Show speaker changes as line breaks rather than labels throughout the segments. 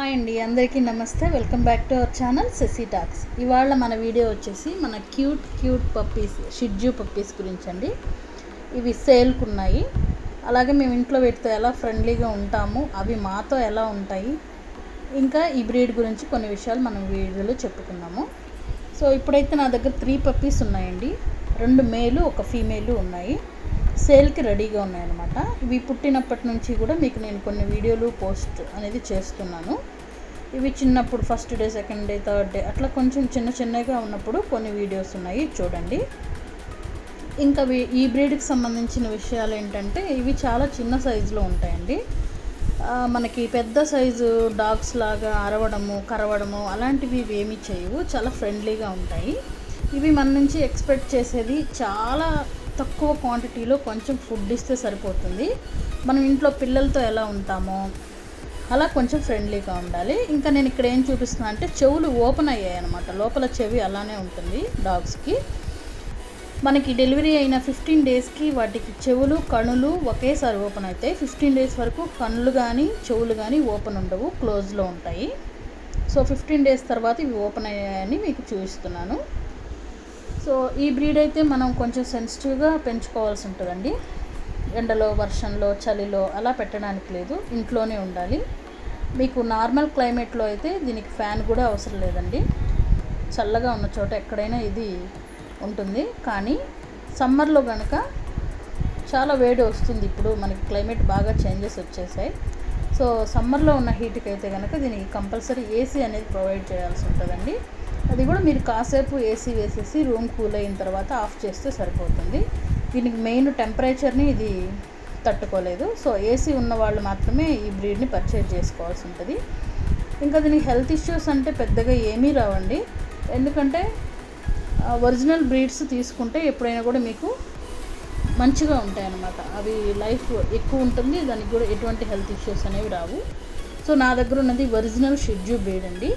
hi అండి అందరికీ నమస్తే welcome back to our channel సెసీ టాక్స్ ఇవాళ మన వీడియో వచ్చేసి మన cute cute puppies Shih Tzu puppies గురించి అండి ఇవి సేల్కి ఉన్నాయి అలాగే మేము ఇంట్లో వీటితో ఎలా ఫ్రెండ్లీగా ఉంటాము అవి మాతో ఎలా ఉంటాయి ఇంకా ఈ బ్రీడ్ గురించి కొన్ని విషయాలు మనం వీడియోలో చెప్పుకున్నాము సో ఇప్పుడైతే నా దగ్గర త్రీ పప్పీస్ ఉన్నాయండి రెండు మేలు ఒక ఫీమేలు ఉన్నాయి సేల్కి రెడీగా ఉన్నాయన్నమాట ఇవి పుట్టినప్పటి నుంచి కూడా మీకు నేను కొన్ని వీడియోలు పోస్ట్ అనేది చేస్తున్నాను ఇవి చిన్నప్పుడు first day second day third day అట్లా కొంచెం చిన్న చిన్నగా ఉన్నప్పుడు కొన్ని వీడియోస్ ఉన్నాయి చూడండి ఇంకా వీ- ఈ బ్రీడ్కి సంబంధించిన విషయాలు ఏంటంటే ఇవి చాలా చిన్న సైజులో ఉంటాయండి ఆ, మనకి పెద్ద సైజు డాగ్స్ లాగా అరవడము కరవడము అలాంటివి ఇవి ఏమీ చేయవు చాలా ఫ్రెండ్లీగా ఉంటాయి ఇవి మన నుంచి ఎక్స్పెక్ట్ చేసేది చాలా తక్కువ క్వాంటిటీలో కొంచెం ఫుడ్ ఇస్తే సరిపోతుంది మనం ఇంట్లో పిల్లలతో ఎలా ఉంటామో అలా కొంచెం ఫ్రెండ్లీగా ఉండాలి ఇంకా నేను ఇక్కడ ఏం చూపిస్తున్నా అంటే చెవులు ఓపెన్ అయ్యాయి అనమాట లోపల చెవి అలానే ఉంటుంది డాగ్స్కి మనకి డెలివరీ అయిన ఫిఫ్టీన్ డేస్కి వాటికి చెవులు కణులు ఒకేసారి ఓపెన్ అవుతాయి ఫిఫ్టీన్ డేస్ వరకు కళ్ళు కానీ చెవులు కానీ ఓపెన్ ఉండవు క్లోజ్లో ఉంటాయి సో ఫిఫ్టీన్ డేస్ తర్వాత ఇవి ఓపెన్ అయ్యాయని మీకు చూపిస్తున్నాను సో ఈ బ్రీడ్ అయితే మనం కొంచెం సెన్సిటివ్గా పెంచుకోవాల్సి ఉంటుందండి ఎండలో వర్షంలో చలిలో అలా పెట్టడానికి లేదు ఇంట్లోనే ఉండాలి మీకు నార్మల్ క్లైమేట్లో అయితే దీనికి ఫ్యాన్ కూడా అవసరం లేదండి చల్లగా ఉన్న చోట ఎక్కడైనా ఇది ఉంటుంది కానీ సమ్మర్లో కనుక చాలా వేడి వస్తుంది ఇప్పుడు మనకి క్లైమేట్ బాగా చేంజెస్ వచ్చేసాయి సో సమ్మర్లో ఉన్న హీట్కి అయితే కనుక దీనికి కంపల్సరీ ఏసీ అనేది ప్రొవైడ్ చేయాల్సి ఉంటుందండి అది కూడా మీరు కాసేపు ఏసీ వేసేసి రూమ్ కూల్ అయిన తర్వాత ఆఫ్ చేస్తే సరిపోతుంది దీనికి మెయిన్ టెంపరేచర్ని ఇది తట్టుకోలేదు సో ఏసీ ఉన్న వాళ్ళు మాత్రమే ఈ బ్రీడ్ని పర్చేజ్ చేసుకోవాల్సి ఉంటుంది ఇంకా దీనికి హెల్త్ ఇష్యూస్ అంటే పెద్దగా ఏమీ రావండి ఎందుకంటే ఒరిజినల్ బ్రీడ్స్ తీసుకుంటే ఎప్పుడైనా కూడా మీకు మంచిగా ఉంటాయి అన్నమాట అవి లైఫ్ ఎక్కువ ఉంటుంది దానికి కూడా ఎటువంటి హెల్త్ ఇష్యూస్ అనేవి రావు సో నా దగ్గర ఉన్నది ఒరిజినల్ షెడ్యూ బ్రీడ్ అండి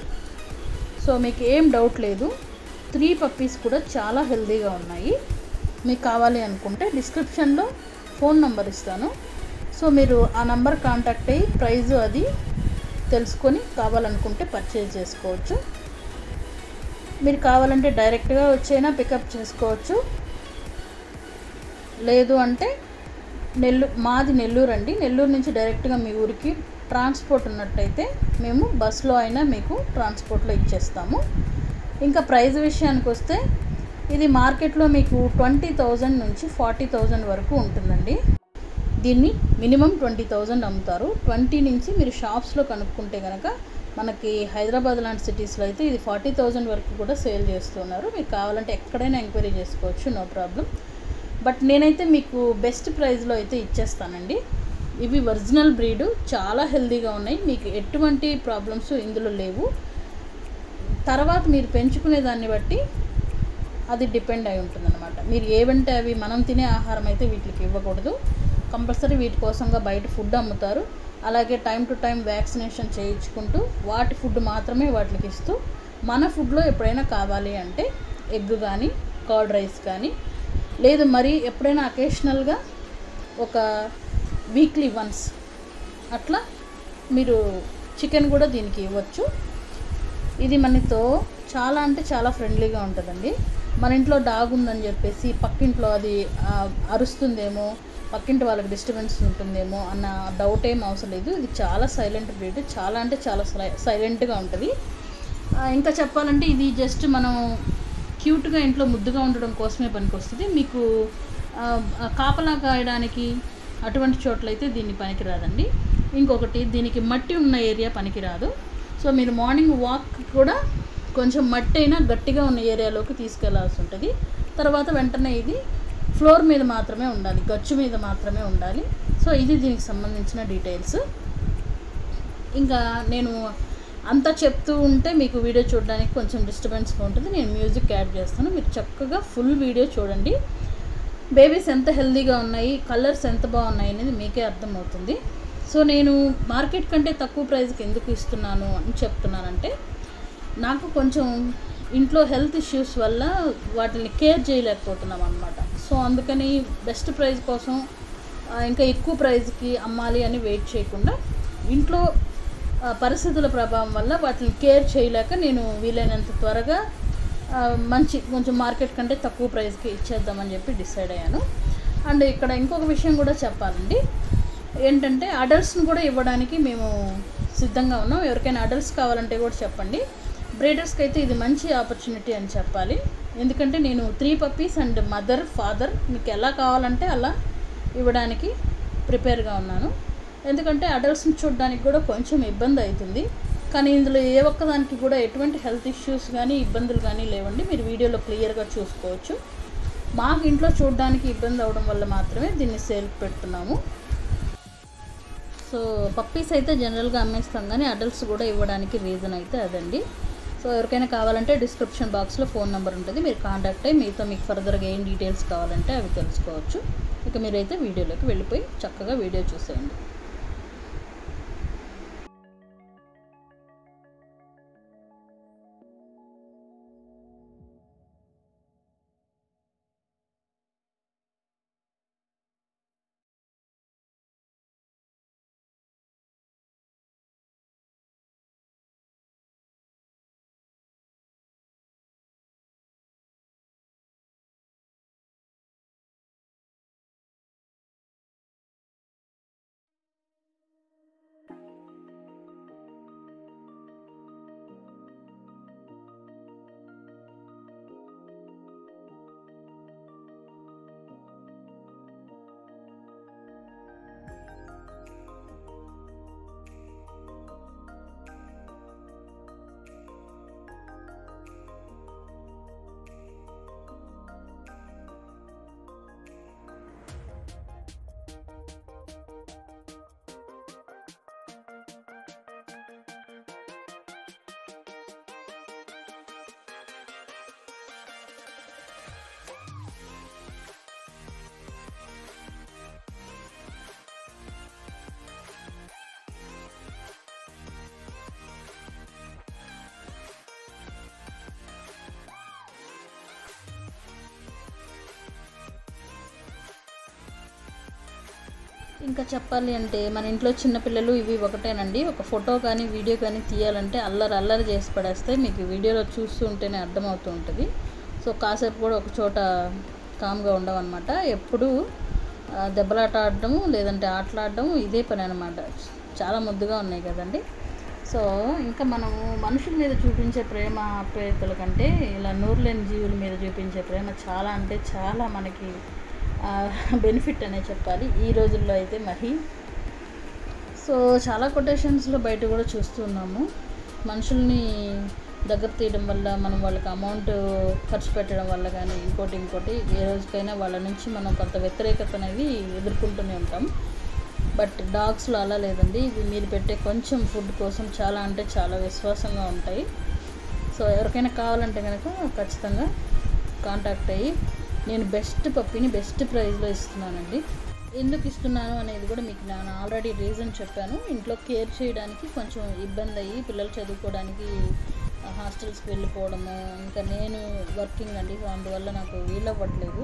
సో మీకు ఏం డౌట్ లేదు త్రీ పప్పీస్ కూడా చాలా హెల్తీగా ఉన్నాయి మీకు కావాలి అనుకుంటే డిస్క్రిప్షన్లో ఫోన్ నంబర్ ఇస్తాను సో మీరు ఆ నంబర్ కాంటాక్ట్ అయ్యి ప్రైజ్ అది తెలుసుకొని కావాలనుకుంటే పర్చేజ్ చేసుకోవచ్చు మీరు కావాలంటే డైరెక్ట్గా వచ్చైనా పికప్ చేసుకోవచ్చు లేదు అంటే నెల్లూ మాది నెల్లూరు అండి నెల్లూరు నుంచి డైరెక్ట్గా మీ ఊరికి ట్రాన్స్పోర్ట్ ఉన్నట్టయితే మేము బస్సులో అయినా మీకు ట్రాన్స్పోర్ట్లో ఇచ్చేస్తాము ఇంకా ప్రైస్ విషయానికి వస్తే ఇది మార్కెట్లో మీకు ట్వంటీ థౌజండ్ నుంచి ఫార్టీ థౌజండ్ వరకు ఉంటుందండి దీన్ని మినిమం ట్వంటీ థౌజండ్ అమ్ముతారు ట్వంటీ నుంచి మీరు షాప్స్లో కనుక్కుంటే కనుక మనకి హైదరాబాద్ లాంటి సిటీస్లో అయితే ఇది ఫార్టీ థౌజండ్ వరకు కూడా సేల్ చేస్తున్నారు మీకు కావాలంటే ఎక్కడైనా ఎంక్వైరీ చేసుకోవచ్చు నో ప్రాబ్లం బట్ నేనైతే మీకు బెస్ట్ ప్రైస్లో అయితే ఇచ్చేస్తానండి ఇవి ఒరిజినల్ బ్రీడ్ చాలా హెల్తీగా ఉన్నాయి మీకు ఎటువంటి ప్రాబ్లమ్స్ ఇందులో లేవు తర్వాత మీరు పెంచుకునే దాన్ని బట్టి అది డిపెండ్ అయి ఉంటుందన్నమాట మీరు ఏవంటే అవి మనం తినే ఆహారం అయితే వీటికి ఇవ్వకూడదు కంపల్సరీ వీటి కోసంగా బయట ఫుడ్ అమ్ముతారు అలాగే టైం టు టైం వ్యాక్సినేషన్ చేయించుకుంటూ వాటి ఫుడ్ మాత్రమే వాటికి ఇస్తూ మన ఫుడ్లో ఎప్పుడైనా కావాలి అంటే ఎగ్ కానీ కర్డ్ రైస్ కానీ లేదు మరి ఎప్పుడైనా అకేషనల్గా ఒక వీక్లీ వన్స్ అట్లా మీరు చికెన్ కూడా దీనికి ఇవ్వచ్చు ఇది మనతో చాలా అంటే చాలా ఫ్రెండ్లీగా ఉంటుందండి మన ఇంట్లో డాగ్ ఉందని చెప్పేసి పక్కింట్లో అది ఆ, అరుస్తుందేమో పక్కింటి వాళ్ళకి డిస్టర్బెన్స్ ఉంటుందేమో అన్న డౌట్ ఏం అవసరం లేదు ఇది చాలా సైలెంట్ బ్రీడ్ చాలా అంటే చాలా సైలెంట్గా ఉంటుంది ఆ, ఇంకా చెప్పాలంటే ఇది జస్ట్ మనం క్యూట్గా ఇంట్లో ముద్దుగా ఉండడం కోసమే పనికొస్తుంది మీకు ఆ, ఆ, కాపలా కాయడానికి అటువంటి చోట్లయితే దీన్ని పనికిరాదండి ఇంకొకటి దీనికి మట్టి ఉన్న ఏరియా పనికిరాదు సో మీరు మార్నింగ్ వాక్ కూడా కొంచెం మట్టి అయినా గట్టిగా ఉన్న ఏరియాలోకి తీసుకెళ్లాల్సి ఉంటుంది తర్వాత వెంటనే ఇది ఫ్లోర్ మీద మాత్రమే ఉండాలి గచ్చు మీద మాత్రమే ఉండాలి సో ఇది దీనికి సంబంధించిన డీటెయిల్స్ ఇంకా నేను అంతా చెప్తూ ఉంటే మీకు వీడియో చూడడానికి కొంచెం డిస్టర్బెన్స్గా ఉంటుంది నేను మ్యూజిక్ యాడ్ చేస్తాను మీరు చక్కగా ఫుల్ వీడియో చూడండి బేబీస్ ఎంత హెల్తీగా ఉన్నాయి కలర్స్ ఎంత బాగున్నాయి అనేది మీకే అర్థమవుతుంది సో నేను మార్కెట్ కంటే తక్కువ ప్రైస్కి ఎందుకు ఇస్తున్నాను అని చెప్తున్నానంటే నాకు కొంచెం ఇంట్లో హెల్త్ ఇష్యూస్ వల్ల వాటిని కేర్ చేయలేకపోతున్నాం అనమాట సో అందుకని బెస్ట్ ప్రైస్ కోసం ఆ, ఇంకా ఎక్కువ ప్రైస్కి అమ్మాలి అని వెయిట్ చేయకుండా ఇంట్లో ఆ, పరిస్థితుల ప్రభావం వల్ల వాటిని కేర్ చేయలేక నేను వీలైనంత త్వరగా ఆ, మంచి కొంచెం మార్కెట్ కంటే తక్కువ ప్రైస్కి ఇచ్చేద్దామని చెప్పి డిసైడ్ అయ్యాను అండ్ ఇక్కడ ఇంకొక విషయం కూడా చెప్పాలండి ఏంటంటే అడల్ట్స్ని కూడా ఇవ్వడానికి మేము సిద్ధంగా ఉన్నాం ఎవరికైనా అడల్ట్స్ కావాలంటే కూడా చెప్పండి బ్రీడర్స్కి అయితే ఇది మంచి ఆపర్చునిటీ అని చెప్పాలి ఎందుకంటే నేను three puppies and mother father మీకు ఎలా కావాలంటే అలా ఇవ్వడానికి ప్రిపేర్గా ఉన్నాను ఎందుకంటే అడల్ట్స్ని చూడడానికి కూడా కొంచెం ఇబ్బంది అవుతుంది కానీ ఇందులో ఏ ఒక్కదానికి కూడా ఎటువంటి హెల్త్ ఇష్యూస్ కానీ ఇబ్బందులు కానీ లేవండి మీరు వీడియోలో క్లియర్గా చూసుకోవచ్చు మాకు ఇంట్లో చూడడానికి ఇబ్బంది అవడం వల్ల మాత్రమే దీన్ని సేల్ పెడుతున్నాము సో పప్పీస్ అయితే జనరల్గా అమ్మేస్తాం కానీ అడల్ట్స్ కూడా ఇవ్వడానికి రీజన్ అయితే అదండి సో ఎవరికైనా కావాలంటే డిస్క్రిప్షన్ బాక్స్లో ఫోన్ నెంబర్ ఉంటుంది మీరు కాంటాక్ట్ అయ్యి మీతో మీకు ఫర్దర్గా ఏం డీటెయిల్స్ కావాలంటే అవి తెలుసుకోవచ్చు ఇక మీరైతే వీడియోలోకి వెళ్ళిపోయి చక్కగా వీడియో చూసేయండి ఇంకా చెప్పాలి అంటే మన ఇంట్లో చిన్నపిల్లలు ఇవి ఒకటేనండి ఒక ఫోటో కానీ వీడియో కానీ తీయాలంటే అల్లరి అల్లరి చేసి పడేస్తే మీకు వీడియోలో చూస్తూ ఉంటేనే అర్థమవుతూ ఉంటుంది సో కాసేపు కూడా ఒక చోట కామ్గా ఉండవన్నమాట ఎప్పుడూ ఆ, దెబ్బలాట ఆడటము లేదంటే ఆటలాడటము ఇదే పని అనమాట చాలా ముద్దుగా ఉన్నాయి కదండి సో ఇంకా మనము మనుషుల మీద చూపించే ప్రేమ ఆప్యాయతల కంటే ఇలా నూరులేని జీవుల మీద చూపించే ప్రేమ చాలా అంటే చాలా మనకి బెనిఫిట్ అనే చెప్పాలి ఈ రోజుల్లో అయితే మహి సో చాలా కొటేషన్స్లో బయట కూడా చూస్తున్నాము మనుషుల్ని దగ్గర తీయడం వల్ల మనం వాళ్ళకి అమౌంట్ ఖర్చు పెట్టడం వల్ల కానీ ఇంకోటి ఇంకోటి ఏ రోజుకైనా వాళ్ళ నుంచి మనం కొంత వ్యతిరేకత అనేది ఎదుర్కొంటూనే ఉంటాం బట్ డాగ్స్లో అలా లేదండి ఇవి మీరు పెట్టే కొంచెం ఫుడ్ కోసం చాలా అంటే చాలా విశ్వాసంగా ఉంటాయి సో ఎవరికైనా కావాలంటే కనుక ఖచ్చితంగా కాంటాక్ట్ అయ్యి నేను బెస్ట్ పప్పిని బెస్ట్ ప్రైస్లో ఇస్తున్నానండి ఎందుకు ఇస్తున్నాను అనేది కూడా మీకు నేను ఆల్రెడీ రీజన్ చెప్పాను ఇంట్లో కేర్ చేయడానికి కొంచెం ఇబ్బంది అయ్యి పిల్లలు చదువుకోవడానికి హాస్టల్స్కి వెళ్ళిపోవడము ఇంకా నేను వర్కింగ్ అండి సో అందువల్ల నాకు వీలవ్వట్లేదు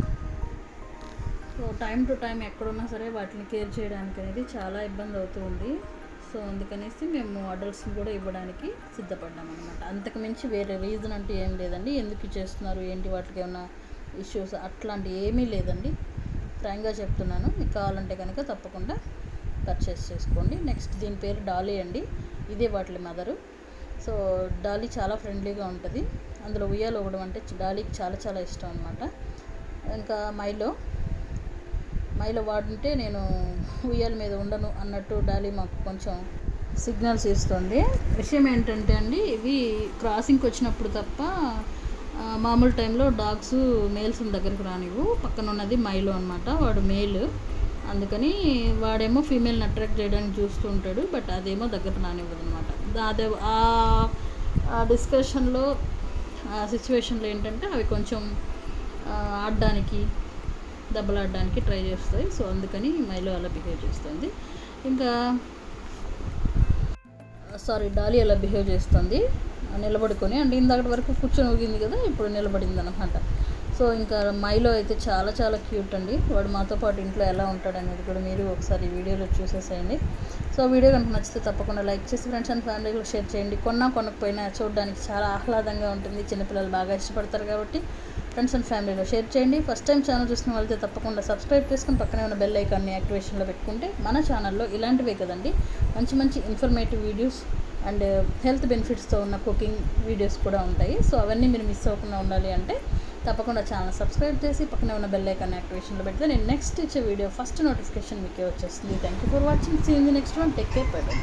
సో టైం టు టైం ఎక్కడున్నా సరే వాటిని కేర్ చేయడానికి అనేది చాలా ఇబ్బంది అవుతుంది సో అందుకనేసి మేము అడల్ట్స్ని కూడా ఇవ్వడానికి సిద్ధపడ్డాం అనమాట అంతకు మించి వేరే రీజన్ అంటూ ఏం లేదండి ఎందుకు చేస్తున్నారు ఏంటి వాటికి ఏమైనా ఇష్యూస్ అట్లాంటి ఏమీ లేదండి ఫ్రాంక్గా చెప్తున్నాను మీకు కావాలంటే కనుక తప్పకుండా పర్చేస్ చేసుకోండి నెక్స్ట్ దీని పేరు డాలీ అండి ఇదే వాటి మదరు సో డాలీ చాలా ఫ్రెండ్లీగా ఉంటుంది అందులో ఉయ్యాలు ఇవ్వడం అంటే డాలీకి చాలా చాలా ఇష్టం అనమాట ఇంకా మైలో మైలో వాడుంటే నేను ఉయ్యాల మీద ఉండను అన్నట్టు డాలీ మాకు కొంచెం సిగ్నల్స్ ఇస్తుంది విషయం ఏంటంటే అండి ఇవి క్రాసింగ్కి వచ్చినప్పుడు తప్ప ఆ, మామూలు టైంలో డాగ్స్ మేల్స్ దగ్గరికి రానివ్వు పక్కన ఉన్నది మైలో అనమాట వాడు మేల్ అందుకని వాడేమో ఫీమేల్ని అట్రాక్ట్ చేయడానికి చూస్తూ ఉంటాడు బట్ అదేమో దగ్గర రానివ్వదు అనమాట అదే ఆ డిస్కషన్లో ఆ సిచ్యువేషన్లో ఏంటంటే అవి కొంచెం ఆ, ఆడడానికి దెబ్బలాడడానికి ట్రై చేస్తాయి సో అందుకని మైలో అలా బిహేవ్ చేస్తుంది ఇంకా సారీ డాలీ అలా బిహేవ్ చేస్తుంది నిలబడుకొని అంటే ఇందాకటి వరకు కూర్చొని ఊగింది కదా ఇప్పుడు నిలబడింది అనమాట సో ఇంకా మైలో అయితే చాలా చాలా క్యూట్ అండి వాడు మాతో పాటు ఇంట్లో ఎలా ఉంటాడు అనేది కూడా మీరు ఒకసారి ఈ వీడియోలో చూసేసేయండి సో వీడియో కనుక నచ్చితే తప్పకుండా లైక్ చేసి ఫ్రెండ్స్ అండ్ ఫ్యామిలీలో షేర్ చేయండి కొన్నా కొనకపోయినా చూడడానికి చాలా ఆహ్లాదంగా ఉంటుంది చిన్నపిల్లలు బాగా ఇష్టపడతారు కాబట్టి ఫ్రెండ్స్ అండ్ ఫ్యామిలీలో షేర్ చేయండి ఫస్ట్ టైం ఛానల్ చూసిన వాళ్ళైతే తప్పకుండా సబ్స్క్రైబ్ చేసుకుని పక్కనే ఉన్న బెల్ ఐకాన్ని యాక్టివేషన్లో పెట్టుకుంటే మన ఛానల్లో ఇలాంటివే కదండి మంచి మంచి ఇన్ఫర్మేటివ్ వీడియోస్ అండ్ హెల్త్ బెనిఫిట్స్తో ఉన్న కుకింగ్ వీడియోస్ కూడా ఉంటాయి సో అవన్నీ మీరు మిస్ అవ్వకుండా ఉండాలి అంటే తప్పకుండా ఛానల్ సబ్స్క్రైబ్ చేసి పక్కనే ఉన్న బెల్ ఐకాన్ యాక్టివేషన్లో పెడితే నేను నెక్స్ట్ ఇచ్చే వీడియో ఫస్ట్ నోటిఫికేషన్ మీకే వచ్చేస్తుంది thank you for watching see in the next one take care bye bye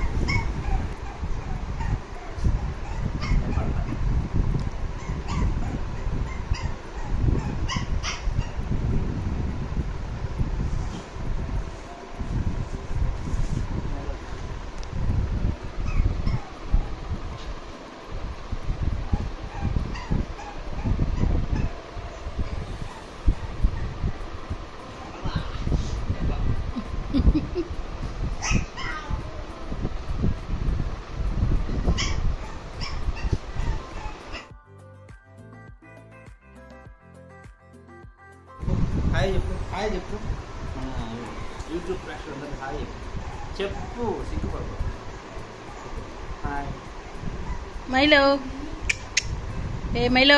hi చెప్పు హాయ్ చెప్పు మన యూట్యూబ్ ప్రేక్షకులందరికీ హాయ్ చెప్పు చెప్పు సిగ్గుపడు హాయ్
మైలో ఏ మైలో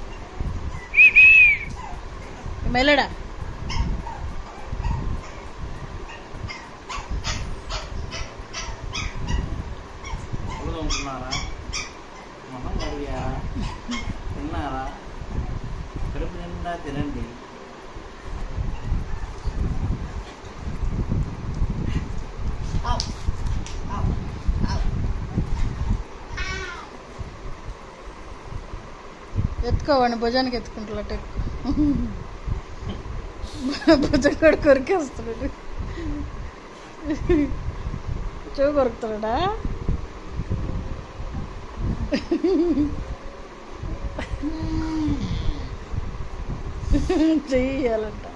ఏ మైలోడా
ఒళ్ళు తోముకున్నారా మొహం కడిగారా తిన్నారా కడుపు నిండా తినండి
ఎత్తుకోవాడిని భుజానికి ఎత్తుకుంటున్నట్టు భుజం కూడా కొరికేస్తున్నాడు చెవు కొరుకుతున్నాడా చెయ్యాలంట